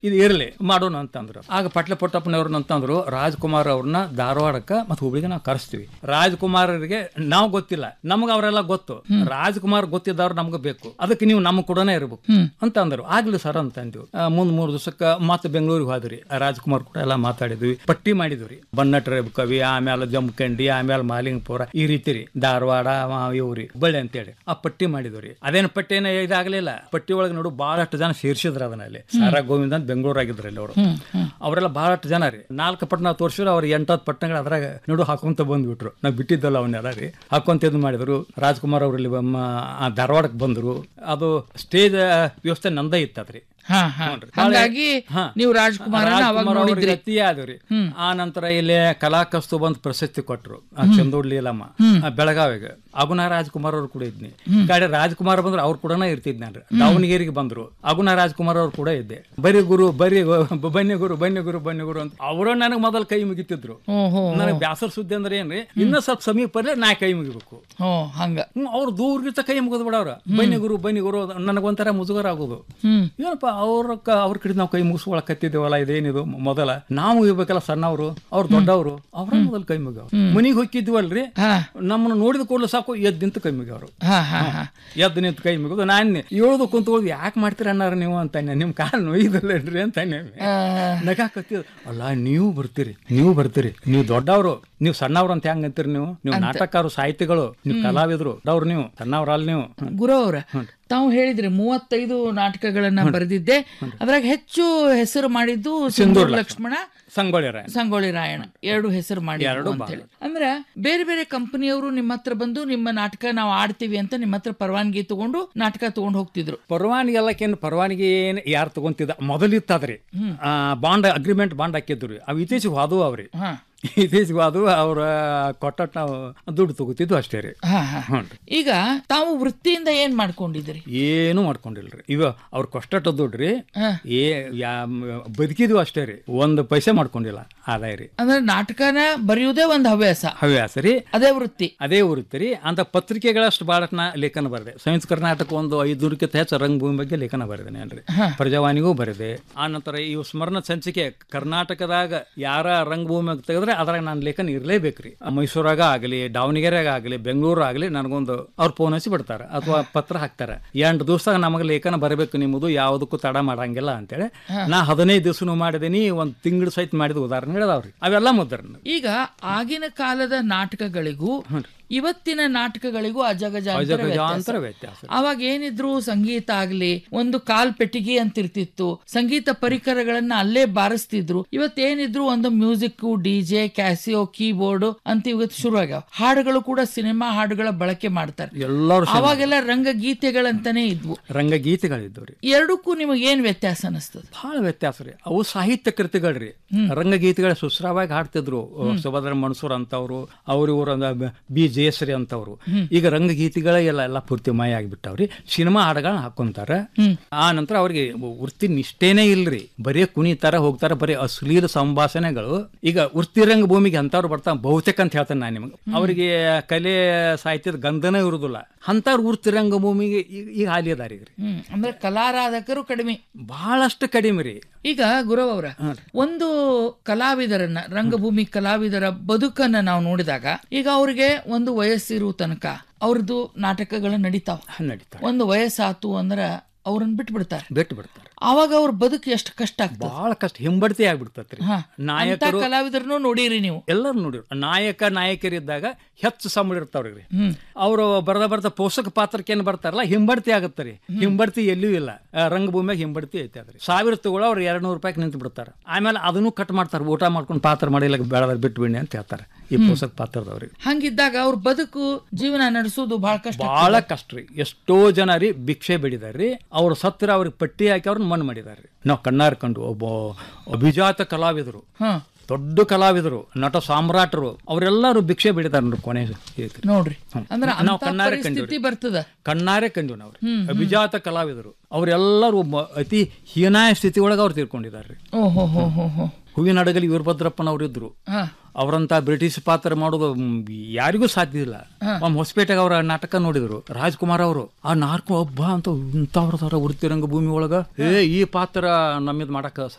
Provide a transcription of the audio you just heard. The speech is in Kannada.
ಇದು ಇರಲಿ ಮಾಡೋಣ ಅಂತಂದ್ರು ಆಗ ಪಟ್ಲ ಪೊಟ್ಟಪ್ಪನವ್ರನ್ನ ಅಂತಂದ್ರು ರಾಜ್ಕುಮಾರ್ ಅವ್ರನ್ನ ಧಾರವಾಡಕ್ಕ ಮತ್ತೆ ಹುಬ್ಳಿಗೆ ನಾವು ಕರೆಸ್ತೀವಿ ರಾಜ್ಕುಮಾರರಿಗೆ ನಾವು ಗೊತ್ತಿಲ್ಲ ನಮ್ಗೆ ಅವರೆಲ್ಲ ಗೊತ್ತು ರಾಜ್ಕುಮಾರ್ ಗೊತ್ತಿದ್ದವ್ರು ನಮ್ಗೆ ಬೇಕು ಅದಕ್ಕೆ ನೀವು ನಮ್ಮ ಕೂಡನೇ ಇರ್ಬೇಕು ಅಂತ ಅಂದ್ರು ಆಗ್ಲಿ ಸರ್ ಅಂತ ಅಂದ್ವಿ ಆ, ಮುಂದ್ ಮೂರ್ ದಿವಸಕ್ಕ ಮತ್ತೆ ಬೆಂಗಳೂರಿಗೆ ಹೋದ್ರಿ ರಾಜ್ಕುಮಾರ್ ಕೂಡ ಎಲ್ಲ ಮಾತಾಡಿದ್ವಿ ಪಟ್ಟಿ ಮಾಡಿದ್ವಿ ಬನ್ನಟ್ರ ಕವಿ ಆಮೇಲೆ ಜಮಖಂಡಿ ಆಮೇಲೆ ಮಾಲಿಂಗಪುರ ಈ ರೀತಿ ರೀ ಧಾರವಾಡ ಆ, ಇವ್ರಿ ಹುಬ್ಬಳ್ಳಿ ಅಂತೇಳಿ ಆ ಪಟ್ಟಿ ಮಾಡಿದ್ವಿ ಅದೇನು ಪಟ್ಟಿ ಏನ ಇದಾಗ್ಲಿಲ್ಲ ಪಟ್ಟಿ ಒಳಗೆ ನೋಡು ಬಹಳಷ್ಟು ಜನ ಸೇರ್ಸಿದ್ರ ಅದನ್ನ ಅಲ್ಲಿ ಸಾರಾ ಗೋವಿಂದ ಅಂತ ಬೆಂಗಳೂರಾಗಿದ್ರು ಅಲ್ಲಿ ಅವರು ಅವರೆಲ್ಲ ಬಹಳಷ್ಟು ಜನ ರೀ ನಾಲ್ಕು ಪಟ್ಟಣ ತೋರಿಸಿದ್ರು ಅವ್ರ ಎಂಟತ್ತು ಪಟ್ಟಣಗಳು ಅದ್ರಾಗ ನೋಡು ಹಾಕೊಂತ ಬಂದ್ಬಿಟ್ರು ನಾವು ಬಿಟ್ಟಿದ್ದಲ್ಲ ಅವನ್ನೆಲ್ಲ ರೀ ಹಾಕೊಂತ ಇದು ಮಾಡಿದ್ರು ರಾಜ್ಕುಮಾರ್ ಅವ್ರು ಇಲ್ಲಿ ಬಮ್ಮ- ಆ ಧಾರವಾಡಕ್ಕೆ ಬಂದ್ರು ಅದು ಸ್ಟೇಜ್ ವ್ಯವಸ್ಥೆ ನಂದೇ ಇತ್ತದ್ರಿ ಹಾ ಹಾ ಹಂಗಾಗಿ ಹಾ. ನೀವು ರಾಜ್ಕುಮಾರನ ಅವಾಗ ರಾಜ್ಕುಮಾರ್ ಅವ್ರಿಗೆ ನೋಡಿದ್ರಿ ಅತಿ ಆದ್ರಿ ಆ ನಂತರ ಇಲ್ಲಿ ಕಲಾ ಕಸ್ತೂಬ ಅಂತ ಪ್ರಶಸ್ತಿ ಕೊಟ್ರು ಆ ಚಂದೂರ್ ಲೀಲಮ್ಮ ಆ ಬೆಳಗಾವಿಗೆ ಅಗುನ ರಾಜ್ಕುಮಾರ್ ಅವ್ರು ಕೂಡ ಇದ್ನಿ ಗಾಡಿ ರಾಜ್ಕುಮಾರ್ ಬಂದ್ರು ಅವ್ರು ಕೂಡ ಇರ್ತಿದ್ ನಾನು ದಾವಣಗೆರೆಗೆ ಬಂದ್ರು ಅಗುನ ರಾಜ್ಕುಮಾರ್ ಅವ್ರು ಕೂಡ ಇದ್ದೆ ಬರೀ ಗುರು ಬರೀ ಗು- ಬನ್ನಿ ಗುರು ಬನ್ನಿ ಗುರು ಬನ್ನಿ ಗುರು ಅಂತ ಅವರು ನನಗೆ ಮೊದಲು ಕೈ ಮುಗಿತಿದ್ರು ಓಹೋ ನನಗೆ ಬ್ಯಾಸರ ಸುದ್ದಿ ಅಂದ್ರೆ ಏನ್ರಿ ಇನ್ನ ಸ್ವಲ್ಪ ಸಮೀಪ ಬರ್ಲಿ ನಾ ಕೈ ಮುಗಿಬೇಕು ಹೋ ಹಂಗ ಹ್ಮ್ ಅವ್ರು ದೂರ್ಗಿತ ಕೈ ಮುಗಿದ್ ಬಿಡವ್ರ ಬನ್ನಿ ಗುರು ಬನ್ನಿ ಗುರು ನನಗೊಂಥರ ಮುಜುಗರ ಆಗೋದು ಹ್ಮ್ ಏನಪ್ಪ ಅವ್ರ ಅವ್ರ ಕಡೆ ನಾವು ಕೈ ಮುಗಿಸ್ಕೊಳಕತ್ತಿದ್ದೇವಲ್ಲ ಇದೇನಿದು ಮೊದಲ ನಾವು ಇರ್ಬೇಕಲ್ಲ ಸಣ್ಣವರು ಅವ್ರು ದೊಡ್ಡವರು ಅವ್ರ ಮೊದಲು ಕೈ ಮುಗ್ಯಾವ ಮನಿಗೆ ಹೋಗಿದ್ವಲ್ರಿ ಹಾ ನಮ್ಮನ್ನು ನೋಡಿದ ಕೂಡಲೇ ಸಾಕು ಎದ್ದು ನಿಂತು ಕೈ ಮುಗ್ಯಾವ್ರು ಹಾ ಹಾ ಹಾ ಎದ್ದು ನಿಂತು ಕೈ ಮುಗಿದು ನಾನು ಹೇಳೋದು ಕುಂತ್ಕೊಳ್ಳೋದು ಯಾಕೆ ಮಾಡ್ತೀರ ಅನ್ನಾರ ನೀವು ಅಂತ ನಿಮ್ಮ ಕಾಲು ನೋಯ್ದಲ್ಲೇನ್ರಿ ಅಂತ ಆ, ನಗಾಕತ್ತಿದ್ ಅಲ್ಲ ನೀವು ಬರ್ತೀರಿ ನೀವು ಬರ್ತೀರಿ ನೀವು ದೊಡ್ಡವರು ನೀವು ಸಣ್ಣವ್ರು ಅಂತ ಹೆಂಗ್ ಅಂತೀರಿ ನೀವು ನೀವು ನಾಟಕರು ಸಾಹಿತಿಗಳು ನೀವು ಕಲಾವಿದ್ರು ದೊಡ್ಡವ್ರು ನೀವು ಸಣ್ಣವ್ರಲ್ಲ ನೀವು ಗುರು ಅವ್ರ ತಾವು ಹೇಳಿದ್ರಿ ಮೂವತ್ತೈದು ನಾಟಕಗಳನ್ನ ಬರೆದಿದ್ದೆ ಅದ್ರಾಗ ಹೆಚ್ಚು ಹೆಸರು ಮಾಡಿದ್ದು ಸಿಂಧೂರ್ ಲಕ್ಷ್ಮಣ ಸಂಗೊಳ್ಳಿ ರಾಯ ಸಂಗೊಳ್ಳಿ ರಾಯಣ್ಣ ಎರಡು ಹೆಸರು ಮಾಡಿ ಅಂತ ಹೇಳಿ ಅಂದ್ರೆ ಬೇರೆ ಬೇರೆ ಕಂಪನಿಯವರು ನಿಮ್ಮ ಹತ್ರ ಬಂದು ನಿಮ್ಮ ನಾಟಕ ನಾವು ಆಡ್ತೀವಿ ಅಂತ ನಿಮ್ಮ ಹತ್ರ ಪರವಾನಗಿ ತಗೊಂಡು ನಾಟಕ ತಗೊಂಡು ಹೋಗ್ತಿದ್ರು ಪರವಾನಗಿ ಎಲ್ಲಕ್ಕೇನು ಪರವಾನಗಿ ಏನು ಯಾರು ತಗೊಂತಿದ್ದ ಮೊದಲಿತ್ತದ್ರಿ ಬಾಂಡ್ ಅಗ್ರಿಮೆಂಟ್ ಬಾಂಡ್ ಹಾಕಿದ್ರು ಅವು ಇತ್ತೀಚೆಗೆ ಹೋದವು ಅವ್ರಿ ಹಾ ಇತ್ತೀಚೆಗೆ ಹೋದವು ಅವ್ರ ಕೊಟ್ಟಟ್ ನಾವು ದುಡ್ಡು ತಗೋತಿದ್ವು ಅಷ್ಟೇ ರೀ ಹಾ ಹಾ ಹ್ಞೂ ಈಗ ತಾವು ವೃತ್ತಿಯಿಂದ ಏನ್ ಮಾಡ್ಕೊಂಡಿದ್ರಿ ಏನು ಮಾಡ್ಕೊಂಡಿಲ್ರಿ ಇವ ಅವ್ರ ಕೊಷ್ಟಟ ದುಡ್ಡ್ರಿ ಹಾ. ಏ ಯಾ ಬದುಕಿದ್ವು ಅಷ್ಟೇ ರೀ ಒಂದು ಪೈಸೆ ಮಾಡ್ಕೊಂಡಿಲ್ಲ ಆದಾಯ ರೀ ಅಂದ್ರೆ ನಾಟಕನ ಬರೆಯುವುದೇ ಒಂದು ಹವ್ಯಾಸ ಹವ್ಯಾಸ ರೀ ಅದೇ ವೃತ್ತಿ ಅದೇ ಊರಿತ್ತು ರೀ ಅಂತ ಪತ್ರಿಕೆಗಳಷ್ಟು ಭಾಳಷ್ಟು ನಾ ಲೇಖನ ಬರೆದೆ ಸಂಯುಕ್ತ ಕರ್ನಾಟಕ ಒಂದು ಐದುನೂರಕ್ಕಿಂತ ಹೆಚ್ಚು ರಂಗಭೂಮಿ ಬಗ್ಗೆ ಲೇಖನ ಬರೆದೇನೆ ಅನ್ರಿ ಪ್ರಜಾವಾಣಿಗೂ ಬರೆದೆ ಆ ನಂತರ ಈ ಸ್ಮರಣ ಸಂಚಿಕೆ ಕರ್ನಾಟಕದಾಗ ಯಾರ ರಂಗಭೂಮಿ ತೆಗೆದ್ರೆ ಅದ್ರಾಗ ನಾನು ಲೇಖನ ಇರಲೇಬೇಕ್ರಿ ಮೈಸೂರಾಗ ಆಗಲಿ ದಾವಣಗೆರೆಯಾಗ ಆಗಲಿ ಬೆಂಗಳೂರು ಆಗಲಿ ನನಗೊಂದು ಅವ್ರು ಫೋನ್ ಹಚ್ಚಿ ಬಿಡ್ತಾರೆ ಅಥವಾ ಪತ್ರ ಹಾಕ್ತಾರೆ ಎಂಟು ದಿವಸ ನಮಗೆ ಲೇಖನ ಬರಬೇಕು ನಿಮ್ಮದು ಯಾವುದಕ್ಕೂ ತಡ ಮಾಡಂಗಿಲ್ಲ ಅಂತೇಳಿ ನಾ ಹದಿನೈದು ದಿವಸನೂ ಮಾಡಿದೀನಿ ಒಂದು ತಿಂಗಳು ಸಹಿತ ಮಾಡಿದ ಉದಾಹರಣೆ ಅದಾವ್ರಿ ಅವೆಲ್ಲ ಮುದ್ರನ್ ಈಗ ಆಗಿನ ಕಾಲದ ನಾಟಕಗಳಿಗೂ ಇವತ್ತಿನ ನಾಟಕಗಳಿಗೂ ಅಜಗಜಾಂತರ ವ್ಯತ್ಯಾಸ. ಅಜಗಜಾಂತರ ವ್ಯತ್ಯಾಸ ಅವಾಗ ಏನಿದ್ರು ಸಂಗೀತ ಆಗ್ಲಿ ಒಂದು ಕಾಲ್ ಪೆಟ್ಟಿಗೆ ಅಂತಿರ್ತಿತ್ತು ಸಂಗೀತ ಪರಿಕರಗಳನ್ನ ಅಲ್ಲೇ ಬಾರಿಸ್ತಿದ್ರು ಇವತ್ತೇನಿದ್ರು ಒಂದು ಮ್ಯೂಸಿಕ್ ಡಿಜೆ ಕ್ಯಾಸಿಯೋ ಕೀಬೋರ್ಡ್ ಅಂತ ಇವತ್ತು ಶುರು ಆಗ್ಯಾವ ಹಾಡುಗಳು ಕೂಡ ಸಿನಿಮಾ ಹಾಡುಗಳ ಬಳಕೆ ಮಾಡ್ತಾರೆ ಎಲ್ಲರೂ ಅವಾಗೆಲ್ಲ ರಂಗಗೀತೆಗಳಂತಾನೆ ಇದ್ವು ರಂಗಗೀತೆಗಳಿದ್ದವು ರೀ ಎರಡಕ್ಕೂ ನಿಮಗೆ ಏನ್ ವ್ಯತ್ಯಾಸ ಅನಿಸ್ತದ ಬಹಳ ವ್ಯತ್ಯಾಸ ರೀ ಅವು ಸಾಹಿತ್ಯ ಕೃತಿಗಳ್ರಿ ರಂಗಗೀತೆಗಳ ಸುಸ್ರಾವಾಗಿ ಹಾಡ್ತಿದ್ರು ಸುಭದ್ರ ಮಣಸೂರ್ ಅಂತವ್ರು ಅವ್ರ ಇವ್ರು ಬಿ ಜಯಶ್ರೀ ಅಂತವ್ರು ಈಗ ರಂಗಗೀತೆಗಳೇ ಎಲ್ಲ ಎಲ್ಲ ಪೂರ್ತಿ ಮಾಯ ಆಗಿಬಿಟ್ಟವ್ರಿ ಸಿನಿಮಾ ಹಾಡುಗಳನ್ನ ಹಾಕೊಂತಾರ ಆ ನಂತರ ಅವ್ರಿಗೆ ವೃತ್ತಿ ನಿಷ್ಠೇನೇ ಇಲ್ರಿ ಬರೀ ಕುಣಿತಾರ ಹೋಗ್ತಾರ ಬರೀ ಅಶ್ಲೀಲ ಸಂಭಾಷಣೆಗಳು ಈಗ ವೃತ್ತಿ ರಂಗಭೂಮಿಗೆ ಅಂತವ್ರು ಬರ್ತಾವ ಬಹುತೇಕ ಅಂತ ಹೇಳ್ತೇನೆ ನಾನು ನಿಮಗೆ ಅವರಿಗೆ ಕಲೆ ಸಾಹಿತ್ಯದ ಗಂಧನೇ ಇರುದಿಲ್ಲ ಅಂತವ್ರು ವೃತ್ತಿ ರಂಗಭೂಮಿಗೆ ಈಗ ಈಗ ಹಾಲಿ ಅದಾರ ಈಗ ರೀ ಹ್ಮ್ ಅಂದ್ರೆ ಕಲಾರಾಧಕರು ಕಡಿಮೆ ಬಹಳಷ್ಟು ಕಡಿಮೆ ರೀ ಈಗ ಗುರವ್ ಅವರ ಒಂದು ಕಲಾವಿದರನ್ನ ರಂಗಭೂಮಿ ಕಲಾವಿದರ ಬದುಕನ್ನ ನಾವು ನೋಡಿದಾಗ ಈಗ ಅವ್ರಿಗೆ ಒಂದು ವಯಸ್ಸಿರುವ ತನಕ ಅವ್ರದ್ದು ನಾಟಕಗಳು ನಡೀತಾವ ನಡೀತಾರೆ ಒಂದು ವಯಸ್ಸಾತು ಅಂದ್ರ ಅವ್ರನ್ನ ಬಿಟ್ಬಿಡ್ತಾರೆ ಬಿಟ್ಟು ಬಿಡ್ತಾರೆ ಆವಾಗ ಅವ್ರ ಬದುಕು ಎಷ್ಟು ಕಷ್ಟ ಆಗ್ತದೆ ಬಹಳ ಕಷ್ಟ ಹಿಂಬಡ್ತಿ ಆಗ್ಬಿಡ್ತತ್ರಿ ಹಾ. ಅಂತ ನಾಯಕರು ಕಲಾವಿದರನ್ನು ನೋಡಿರಿ ನೀವು ಎಲ್ಲರೂ ನೋಡಿರು ನಾಯಕ ನಾಯಕರಿದ್ದಾಗ ಹೆಚ್ಚು ಸಂಬಳ ಇರ್ತಾವ್ರಿ ಹ್ಮ್ ಅವರು ಬರ್ದ ಬರ್ದ ಪೋಷಕ ಪಾತ್ರಕ್ಕೆ ಏನ್ ಬರ್ತಾರಲ್ಲ ಹಿಂಬಡ್ತಿ ಆಗತ್ತರಿ ಹಿಂಬಡ್ತಿ ಎಲ್ಲಿಯೂ ಇಲ್ಲ ಆ, ರಂಗಭೂಮಿಯಾಗ ಹಿಂಬಡ್ತಿ ಐತೆ ಅದ್ರಿ ಸಾವಿರ ತಗೊಳ್ಳೋ ಅವ್ರು ಎರಡ್ ನೂರು ರೂಪಾಯಿ ನಿಂತು ಬಿಡ್ತಾರೆ ಆಮೇಲೆ ಅದನ್ನು ಕಟ್ ಮಾಡ್ತಾರೆ ಊಟ ಮಾಡ್ಕೊಂಡು ಪಾತ್ರ ಮಾಡಿಲ್ಲ ಬೆಳೆದ ಬಿಟ್ಟು ಬಿಡಿ ಅಂತ ಹೇಳ್ತಾರೆ ಈ ಪೋಷಕ ಪಾತ್ರದವ್ರಿಗೆ ಹಂಗಿದ್ದಾಗ ಅವ್ರ ಬದುಕು ಜೀವನ ನಡೆಸೋದು ಬಹಳ ಕಷ್ಟ ಬಹಳ ಕಷ್ಟ ರೀ ಎಷ್ಟೋ ಜನ ರೀ ಭಿಕ್ಷೆ ಬೆಳಿದಾರ್ರಿ ಅವ್ರು ಸತ್ತಿರ ಅವ್ರಿಗೆ ಪಟ್ಟಿ ಹಾಕಿ ಅವ್ರನ್ನ ಮಣ್ಣು ಮಾಡಿದಾರ್ರಿ ನಾವು ಕಣ್ಣಾರ್ ಕಂಡು ಒಬ್ಬ ಅಭಿಜಾತ ಕಲಾವಿದರು ಹ ದೊಡ್ಡ ಕಲಾವಿದರು ನಟ ಸಾಮ್ರಾಟರು ಅವರೆಲ್ಲರೂ ಭಿಕ್ಷೆ ಬಿಡಿದಾರ ನೋಡಿ ಕೊನೆ ಇದಕ್ಕೆ. ನೋಡ್ರಿ ಅಂದ್ರೆ ನಾವು ಅಂತ ಕಣ್ಣಾರೆ ಪರಿಸ್ಥಿತಿ ಬರ್ತದ ಕಣ್ಣಾರೆ ಕಂಡು ನಾವು ಅಭಿಜಾತ ಕಲಾವಿದರು ಅವರೆಲ್ಲರೂ ಮ- ಅತಿ ಹೀನಾಯ ಸ್ಥಿತಿ ಒಳಗೆ ಅವ್ರು ತೀರ್ಕೊಂಡಿದ್ದಾರೆ ಓಹೋ ಹೋ ಹೋ ಹೋ ಹೂವಿನ ಹಡಗಲಿ ವೀರಭದ್ರಪ್ಪನವ್ರು ಇದ್ರು ಹಾ ಅವರಂತ ಬ್ರಿಟಿಷ್ ಪಾತ್ರ ಮಾಡೋದು ಮ್, ಯಾರಿಗೂ ಸಾಧ್ಯ ಇಲ್ಲ ಒಮ್ಮೆ ಹೊಸಪೇಟೆಗೆ ಅವರ ನಾಟಕ ನೋಡಿದ್ರು ರಾಜ್ಕುಮಾರ್ ಅವರು ಆ ನಾಲ್ಕು ಹಬ್ಬ ಅಂತ ಇಂಥವ್ರ ತರ ವೃತ್ತಿ ರಂಗ ಭೂಮಿ ಒಳಗ ಏ ಈ ಪಾತ್ರ ನಮ್ಮಿದ್ ಮಾಡಕ